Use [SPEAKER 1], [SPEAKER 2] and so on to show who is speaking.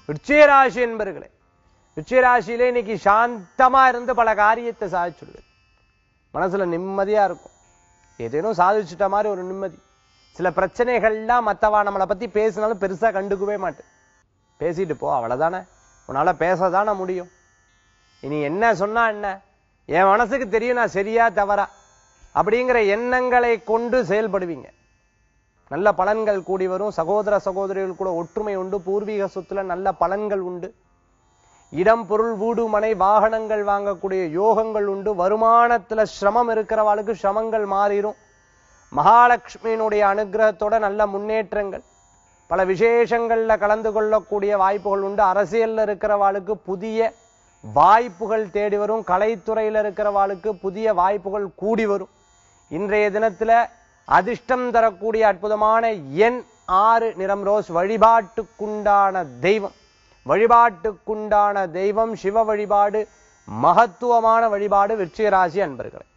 [SPEAKER 1] விருச்சிகராசி என்பர்களே விருச்சிகராசியிலே இன்னைக்கு சாந்தமா இருந்து பல காரியத்தை சாதிச்சுடுவேன் மனசுல நிம்மதியா இருக்கும் ஏதேனும் சாதிச்சுட்ட மாதிரி ஒரு நிம்மதி சில பிரச்சனைகள்லாம் மத்தவா நம்மளை பத்தி பேசினாலும் பெருசா கண்டுக்கவே மாட்டேன் பேசிட்டு போ அவ்வளவுதானே உன்னால பேசதானே முடியும் இனி என்ன சொன்னா என்ன என் மனசுக்கு தெரியும் நான் சரியா தவறா அப்படிங்கிற எண்ணங்களை கொண்டு செயல்படுவீங்க நல்ல பலன்கள் கூடி வரும் சகோதர சகோதரிகள் கூட ஒற்றுமை உண்டு பூர்வீக சொத்துல நல்ல பலன்கள் உண்டு இடம் பொருள் வீடு மனை வாகனங்கள் வாங்கக்கூடிய யோகங்கள் உண்டு வருமானத்துல சிரமம் இருக்கிறவாளுக்கு சிரமங்கள் மாறிடும் மகாலட்சுமியினுடைய அனுகிரகத்தோட நல்ல முன்னேற்றங்கள் பல விசேஷங்கள்ல கலந்து கொள்ளக்கூடிய வாய்ப்புகள் உண்டு அரசியல்ல இருக்கிறவாளுக்கு புதிய வாய்ப்புகள் தேடி வரும் கலைத்துறையில இருக்கிறவாளுக்கு புதிய வாய்ப்புகள் கூடி வரும் இன்றைய தினத்துல அதிர்ஷ்டம் தரக்கூடிய அற்புதமான எண் ஆறு நிறம் ரோஸ் வழிபாட்டுக்குண்டான தெய்வம் வழிபாட்டுக்குண்டான தெய்வம் சிவ வழிபாடு மகத்துவமான வழிபாடு விருச்சிக ராசி அன்பர்களே